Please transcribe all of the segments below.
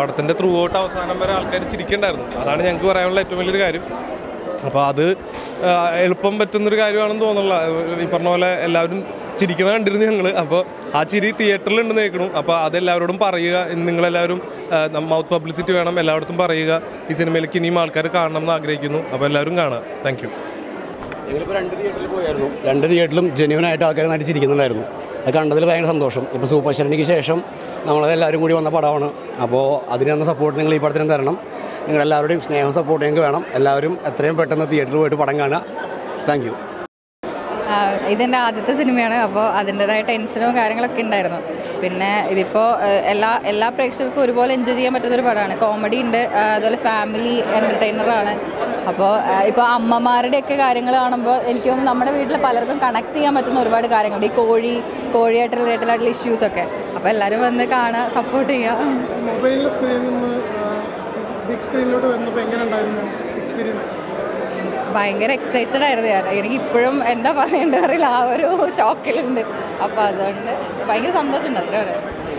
പടത്തിൻ്റെ through out അവസാനം വരെ ആൾക്കാർ ചിരിക്കണ്ടായിരുന്നു അതാണ് ഞങ്ങൾക്ക് പറയാനുള്ള ഏറ്റവും വലിയൊരു കാര്യം അപ്പോൾ അത് ആ, എളുപ്പം പറ്റുന്നൊരു കാര്യമാണെന്ന് തോന്നുന്നില്ല ഈ പറഞ്ഞ പോലെ എല്ലാവരും ചിരിക്കണ കണ്ടിരുന്നു ഞങ്ങൾ അപ്പോൾ ആ ചിരി തിയേറ്ററിൽ ഉണ്ടെന്ന് കേൾക്കണം അപ്പോൾ അതെല്ലാവരോടും പറയുക നിങ്ങളെല്ലാവരും മൗത്ത് പബ്ലിസിറ്റി വേണം എല്ലായിടത്തും പറയുക ഈ സിനിമയിലേക്ക് ഇനിയും ആൾക്കാർ കാണണം എന്ന് ആഗ്രഹിക്കുന്നു അപ്പോൾ എല്ലാവരും കാണുക താങ്ക് യു ഞങ്ങളിപ്പോൾ രണ്ട് തിയേറ്ററിൽ പോയായിരുന്നു രണ്ട് തിയേറ്ററിലും ജെന്യൂനായിട്ട് ആൾക്കാർ നടിച്ചിരിക്കുന്നുണ്ടായിരുന്നു അത് കണ്ടതിൽ ഭയങ്കര സന്തോഷം ഇപ്പോൾ സൂപ്പർ ശരണിക്ക് ശേഷം നമ്മളെല്ലാവരും കൂടി വന്ന പടമാണ് അപ്പോൾ അതിന് തന്ന സപ്പോർട്ട് നിങ്ങൾ ഈ പടത്തിനും തരണം നിങ്ങളെല്ലാവരുടെയും സ്നേഹം സപ്പോർട്ട് ഞങ്ങൾക്ക് വേണം എല്ലാവരും എത്രയും പെട്ടെന്ന് തിയേറ്ററിൽ പോയിട്ട് പടം കാണുക താങ്ക് യു ആഹ് ഇതെൻ്റെ ആദ്യത്തെ സിനിമയാണ് അപ്പോൾ അതിൻ്റെതായ ടെൻഷനും കാര്യങ്ങളൊക്കെ ഉണ്ടായിരുന്നു പിന്നെ ഇതിപ്പോൾ എല്ലാ എല്ലാ പ്രേക്ഷകർക്കും ഒരുപോലെ എൻജോയ് ചെയ്യാൻ പറ്റുന്നൊരു പടമാണ് കോമഡി ഉണ്ട് ആഹ് അതുപോലെ ഫാമിലി എൻ്റർടൈനറാണ് അപ്പോൾ ഇപ്പോൾ അമ്മമാരുടെയൊക്കെ കാര്യങ്ങൾ കാണുമ്പോൾ എനിക്ക് തോന്നുന്നു നമ്മുടെ വീട്ടിൽ പലർക്കും കണക്ട് ചെയ്യാൻ പറ്റുന്ന ഒരുപാട് കാര്യങ്ങളുണ്ട് ഈ കോഴി കോഴിയായിട്ട് റിലേറ്റഡ് ആയിട്ടുള്ള ഇഷ്യൂസൊക്കെ അപ്പോൾ എല്ലാവരും വന്ന് കാണുക സപ്പോർട്ട് ചെയ്യുക മൊബൈലിലെ സ്ക്രീനിൽ നിന്ന് ബിഗ് സ്ക്രീനിലോട്ട് വന്നപ്പോൾ എങ്ങനെ ഉണ്ടായിരുന്നു എക്സ്പീരിയൻസ് ഭയങ്കര എക്സൈറ്റഡ് ആയിരുന്നു ഞാൻ എനിക്ക് ഇപ്പോഴും എന്താ പറയേണ്ടത് അറിയില്ല ആ ഒരു ഷോക്കിലുണ്ട് അപ്പോൾ അതുകൊണ്ട് ഭയങ്കര സന്തോഷമുണ്ട് അത്ര പറയാം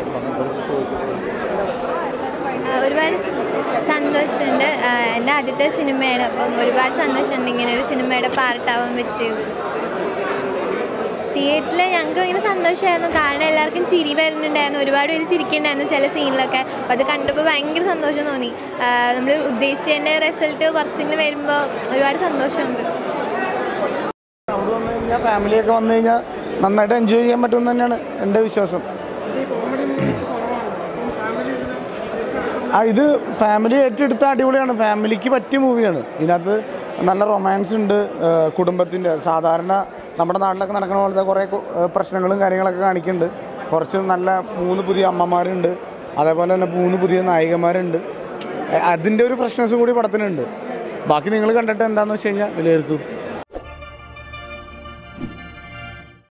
ആ, ഒരുപാട് സ- സന്തോഷമുണ്ട് ആ, എൻ്റെ ആദ്യത്തെ സിനിമയാണ് അപ്പം ഒരുപാട് സന്തോഷമുണ്ട് ഇങ്ങനെ ഒരു സിനിമയുടെ പാർട്ടാവാൻ പറ്റിയത് തിയേറ്ററിൽ ഞങ്ങൾക്ക് ഭയങ്കര സന്തോഷമായിരുന്നു കാരണം എല്ലാവർക്കും ചിരി വരുന്നുണ്ടായിരുന്നു ഒരുപാട് പേര് ചിരിക്കുന്നുണ്ടായിരുന്നു ചില സീനിലൊക്കെ അപ്പോൾ അത് കണ്ടപ്പോൾ ഭയങ്കര സന്തോഷം തോന്നി നമ്മൾ ഉദ്ദേശിച്ചതിൻ്റെ റിസൾട്ട് കുറച്ചെങ്കിലും വരുമ്പോൾ ഒരുപാട് സന്തോഷമുണ്ട് അവിടെ വന്നു കഴിഞ്ഞാൽ ഫാമിലിയൊക്കെ വന്നു കഴിഞ്ഞാൽ നന്നായിട്ട് എൻജോയ് ചെയ്യാൻ പറ്റുമെന്ന് തന്നെയാണ് എൻ്റെ വിശ്വാസം ഈ കോമഡി മൂവീസ് കുറവാണ് അപ്പം ഫാമിലി ഇതിനെ ഏറ്റെടുക്കുന്ന ആ ഇത് ഫാമിലി ഏറ്റെടുത്ത അടിപൊളിയാണ് ഫാമിലിക്ക് പറ്റിയ മൂവിയാണ് ഇതിനകത്ത് നല്ല റൊമാൻസ് ഉണ്ട് കുടുംബത്തിൻ്റെ സാധാരണ നമ്മുടെ നാട്ടിലൊക്കെ നടക്കുന്ന പോലത്തെ കുറേ കു- ഏഹ് പ്രശ്നങ്ങളും കാര്യങ്ങളൊക്കെ കാണിക്കുന്നുണ്ട് കുറച്ച് നല്ല മൂന്ന് പുതിയ അമ്മമാരുണ്ട് അതേപോലെ തന്നെ മൂന്ന് പുതിയ നായികമാരുണ്ട് അതിൻ്റെ ഒരു ഫ്രഷ്നെസ്സും കൂടി പടത്തിനുണ്ട് ബാക്കി നിങ്ങൾ കണ്ടിട്ട് എന്താണെന്ന് വെച്ച് കഴിഞ്ഞാൽ വിലയിരുത്തും